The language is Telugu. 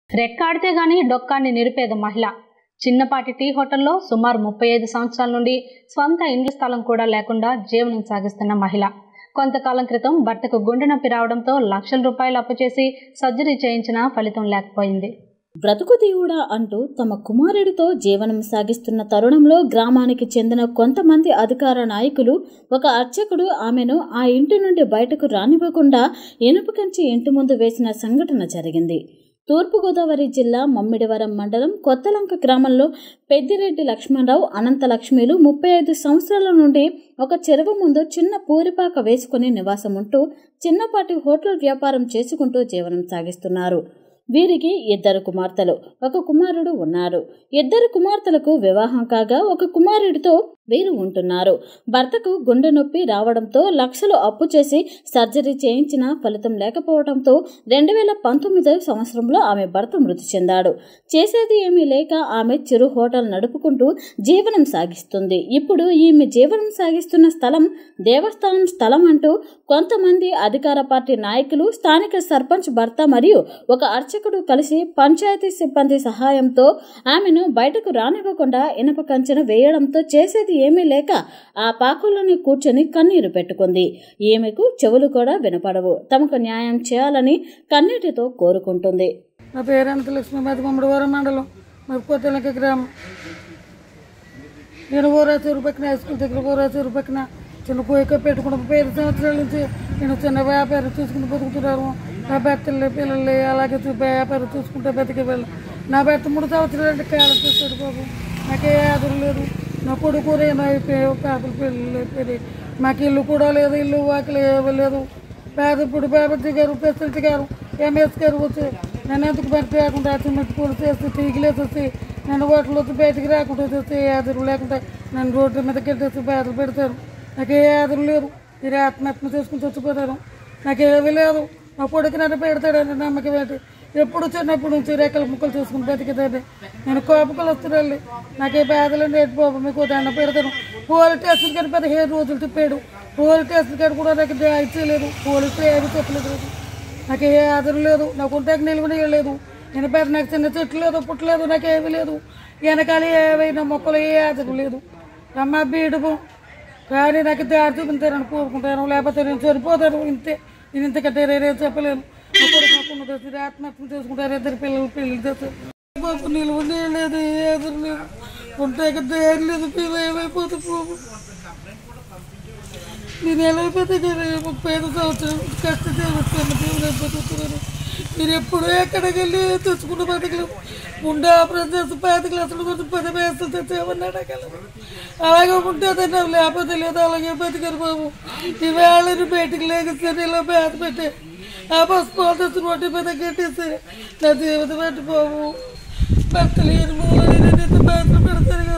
రెక్కాడితే గాని డొక్కాన్ని నిరుపేద మహిళ చిన్నపాటి టీ హోటల్లో సుమారు ముప్పై ఐదు సంవత్సరాల నుండి స్వంత ఇండ్ల స్థలం కూడా లేకుండా జీవనం సాగిస్తున్న మహిళ కొంతకాలం క్రితం భర్తకు గుండె నొప్పి రావడంతో లక్షల రూపాయలు అప్పు చేసి సర్జరీ చేయించినా ఫలితం లేకపోయింది బ్రతుకు దేవుడా అంటూ తమ కుమారుడితో జీవనం సాగిస్తున్న తరుణంలో గ్రామానికి చెందిన కొంతమంది అధికార నాయకులు ఒక అర్చకుడు ఆమెను ఆ ఇంటి నుండి బయటకు రానివ్వకుండా ఇనుప కంచి ఇంటి ముందు వేసిన సంఘటన జరిగింది తూర్పుగోదావరి జిల్లా మమ్మిడివరం మండలం కొత్తలంక గ్రామంలో పెద్దిరెడ్డి లక్ష్మణరావు అనంత లక్ష్మిలు ముప్పై ఐదు సంవత్సరాల నుండి ఒక చెరువు ముందు చిన్న పూరిపాక వేసుకుని నివాసం ఉంటూ చిన్నపాటి హోటల్ వ్యాపారం చేసుకుంటూ జీవనం సాగిస్తున్నారు వీరికి ఇద్దరు కుమార్తెలు ఒక కుమారుడు ఉన్నారు ఇద్దరు కుమార్తెలకు వివాహం కాగా ఒక కుమారుడితో వీరు ఉంటున్నారు భర్తకు గుండె నొప్పి రావడంతో లక్షలు అప్పు చేసి సర్జరీ చేయించినా ఫలితం లేకపోవడంతో రెండు వేల పంతొమ్మిదో సంవత్సరంలో ఆమె భర్త మృతి చెందాడు చేసేది ఏమీ లేక ఆమె చిరు హోటల్ నడుపుకుంటూ జీవనం సాగిస్తుంది ఇప్పుడు ఈమె జీవనం సాగిస్తున్న స్థలం దేవస్థానం స్థలం అంటూ కొంతమంది అధికార పార్టీ నాయకులు స్థానిక సర్పంచ్ భర్త మరియు ఒక అర్చకుడు కలిసి పంచాయతీ సిబ్బంది సహాయంతో ఆమెను బయటకు రానివ్వకుండా ఇనప కంచెను వేయడంతో చేసేది ఏమీ లేక ఆ పాకుల్లోనే కూర్చొని కన్నీరు పెట్టుకుంది ఈమెకు చెవులు కూడా వినపడవు తమకు న్యాయం చేయాలని కన్నీటితో కోరుకుంటుంది నా పేరు అంత లక్ష్మి మాది మమ్మడివారం మండలం మాది కొత్తలక గ్రామం నేను ఊరా చెరువు పక్కన హై స్కూల్ దగ్గర ఊరా చెరువు పక్కన చిన్న కోయిక పెట్టుకున్న ముప్పై ఐదు సంవత్సరాల నుంచి నేను చిన్న వ్యాపారం చూసుకుని బతుకుతున్నాను నా భర్తలు పిల్లలు అలాగే చూ- వ్యాపారం చూసుకుంటే బతికే వాళ్ళు నా భర్త మూడు సంవత్సరాలు కాలం చూస్తాడు బాబు నాకే ఆదరం లేదు నా కొడుకు ఏమో అయిపోయావు పాపల పిల్లలు అయిపోయి మాకు ఇల్లు కూడా లేదు ఇల్లు వాకిలు ఇవ్వలేదు పేదప్పుడు బాబర్జీ గారు ప్రెసిడెంట్ గారు ఎంఎస్ గారు వచ్చి నన్ను ఎందుకు బయట రాకుండా సిమెంట్ పూలు చేసి తీగలేసి వచ్చి నన్ను హోటల్ వచ్చి బయటికి రాకుండా చేసి ఏ ఆదరు లేకుండా నన్ను రోడ్డు మీద కెట్టేసి బాధలు పెడతారు నాకు ఏ ఆదరు లేదు మీరు ఆత్మహత్య చేసుకుని చచ్చిపోతారు నాకేమీ లేదు మా కొడుకు నన్ను పెడతాడని నమ్మకం ఏంటి ఎప్పుడు చిన్నప్పటి నుంచి రెక్కల ముక్కలు చూసుకుని బతికేదాన్ని నేను కోపకలు వస్తున్నాను నాకే బాధలు నేటి బాబు మీకు దండ పెడతాను పోలీస్ స్టేషన్ కానీ పదిహేను రోజులు తిప్పాడు పోలీస్ స్టేషన్ కాడ కూడా నాకు ఇచ్చలేదు పోలీస్ ఏమి చెప్పలేదు నాకు. నాకు ఏ ఆదరణ లేదు నాకు ఉంటాక నిలువ లేదు నేను పెద్ద నాకు చిన్న చెట్లు లేదు పుట్టలేదు నాకు ఏమీ లేదు వెనకాల ఏవైనా మొక్కలు ఏ ఆదరణ లేదు అమ్మ బీడుము కానీ నాకు దారి చూపించారని కోరుకుంటాను లేకపోతే నేను సరిపోతాను ఇంతే నేను ఇంతకంటే నేనేం చెప్పలేను నా కొడుకు నాకు ఉన్నది వచ్చి ఆత్మహత్య చేసుకుంటారు ఇద్దరు పిల్లలు పెళ్లి చేస్తారు బాబు నిలువ లేదు ఏ ఆదరణ లేదు ఉంటాక దారి లేదు పిల్ల ఏమైపోతే బాబు నేను ఎలాగైపోతే నేను ముప్పై ఐదు సంవత్సరం కష్టం వచ్చాను దేవుడు బతుకుతున్నాను మీరు ఎప్పుడు ఎక్కడికి వెళ్ళి తెచ్చుకున్న బతకలు ఉండే ఆపరేషన్ చేసి పాతి క్లాసులు కొంచెం పది వేసులు తెచ్చేమని అడగలరు అలాగే ఉంటే నాకు లేకపోతే లేదు అలాగే బతికారు బాబు ఈవేళ బయటికి లేకపోతే ఇలా బాధ పెట్టే ఆ బస్ పాలు తెచ్చి రోడ్డు మీద కట్టేసి నా జీవితం పెట్టి బాబు భర్తలు ఏరు బాధలు పెడతారు